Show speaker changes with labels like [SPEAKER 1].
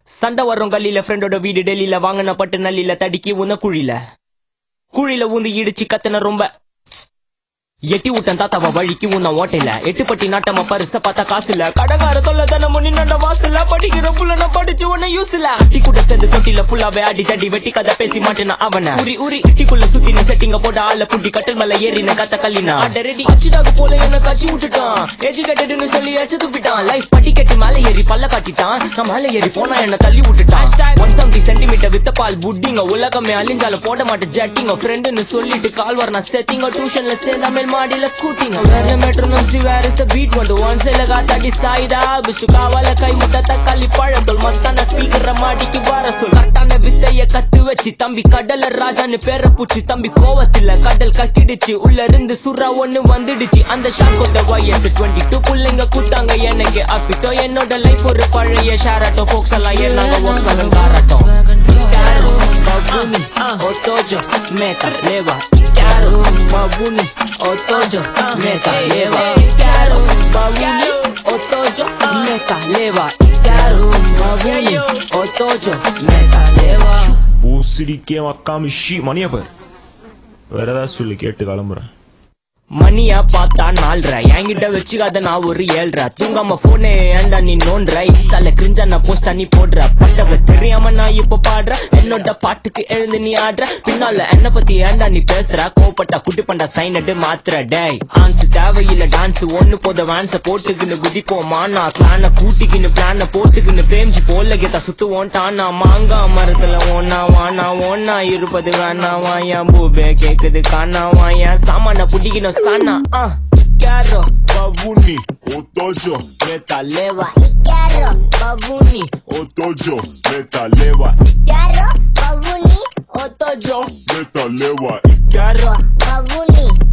[SPEAKER 1] சண்டை வரும் கல்லில ஃப்ரெண்டோட வீடு டெல்லியில வாங்கின பட்டு நல்லில தடிக்கி உந்த குழியில குழியில ஊந்து இடிச்சு கத்துன ரொம்ப எட்டி விட்டன் தாத்தாவ வழிக்கு உன்ன ஓட்டையில எட்டு பட்டி நாட்டம பரிச பார்த்தா காசு இல்ல கடகார தொல்ல தானே முன்னி நண்ட வாசல்ல படிக்கிற புள்ள நான் படிச்சு உன்ன யூஸ் இல்ல அட்டி கூட சேர்ந்து தொட்டில ஃபுல்லாவே அடி தடி வெட்டி கதை பேசி மாட்டேன அவன உரி உரி சிட்டிக்குள்ள சுத்தின செட்டிங்க போட ஆள புட்டி கட்டல் மேல ஏறின கத்த கல்லினா ரெடி அச்சிடாக போல என்ன காட்சி விட்டுட்டான் எஜுகேட்டட்னு சொல்லி அச்சு துப்பிட்டான் லைஃப் பட்டி கட்டி மேல ஏறி பல்ல காட்டிட்டான் நான் மேல ஏறி போனா என்ன தள்ளி விட்டுட்டான் ஒன் செவன்டி சென்டிமீட்டர் வித்த பால் புட்டிங்க உலகமே அழிஞ்சாலும் போட மாட்டேன் ஜட்டிங்க ஃப்ரெண்டுன்னு சொல்லிட்டு கால் வர நான் செத்திங்க டியூஷன்ல சேர்ந்தா மேல் மாடியில கூட்டிங்க வேற metronome see where is the beat வந்து ஒன் சைல காத்தாடி சாயிதா பிஸ்டு காவால கை முட்ட தக்காளி பழத்தோல் மஸ்தான ஸ்பீக்கர் மாடிக்கு வர சொல் கட்டான வித்தைய கத்து வச்சு தம்பி கடல ராஜான்னு பேர பூச்சி தம்பி கோவத்துல கடல் கட்டிடுச்சு உள்ள இருந்து சுறா ஒண்ணு வந்துடுச்சு அந்த ஷாக்கோட வயசு டுவெண்ட்டி டூ புள்ளைங்க கூட்டாங்க எனக்கு அப்பிட்டோ என்னோட லைஃப் ஒரு பழைய ஷேராட்டோ ஃபோக்ஸ் எல்லாம் ஏறினாங்க வாக்ஸ் வேகன் காராட்டோ Caro, babuni, otojo, meta, leva Caro, babuni, otojo, meta, leva Caro, babuni, otojo, meta, leva Caro, babuni, otojo, meta, leva
[SPEAKER 2] பூசிடிக்கே மக்காமிஷி மணியை பாரு வேற ஏதாவது சொல்லி கேட்டு கிளம்புறேன்
[SPEAKER 1] மணியா பார்த்தா நால்ற என்கிட்ட வச்சுக்காத நான் ஒரு ஏழ்ற தூங்காம போனே ஏன்டா நீ நோன்ற இன்ஸ்டால கிரிஞ்சா நான் போஸ்ட் நீ போடுற பட்டவ தெரியாம நான் இப்ப பாடுற என்னோட பாட்டுக்கு எழுந்து நீ ஆடுற பின்னால என்ன பத்தி ஏன்டா நீ பேசுற கோப்பட்டா குட்டி பண்டா சைன் அடு மாத்திர டேய் ஆன்ஸ் தேவையில்ல டான்ஸ் ஒண்ணு போத வேன்ஸ போட்டுக்கின்னு குதிப்போமா நான் பிளான கூட்டிக்கின்னு பிளான போட்டுக்கின்னு பிரேம்ஜி போல கேட்டா சுத்துவோம் டானா மாங்கா மரத்துல ஒன்னா வானா ஒன்னா இருப்பது வேணா வாயா பூபே கேக்குது காணா வாயா சாமான புடிக்கணும் சானா ஆ இக்காரோ
[SPEAKER 2] Babuni, otojo,
[SPEAKER 1] metaleva
[SPEAKER 3] Icaro,
[SPEAKER 1] babuni
[SPEAKER 2] otojo, metalewa,
[SPEAKER 3] Icaro, Babuni,
[SPEAKER 1] otojo
[SPEAKER 2] metalewa,
[SPEAKER 1] ikkaro
[SPEAKER 3] Babuni,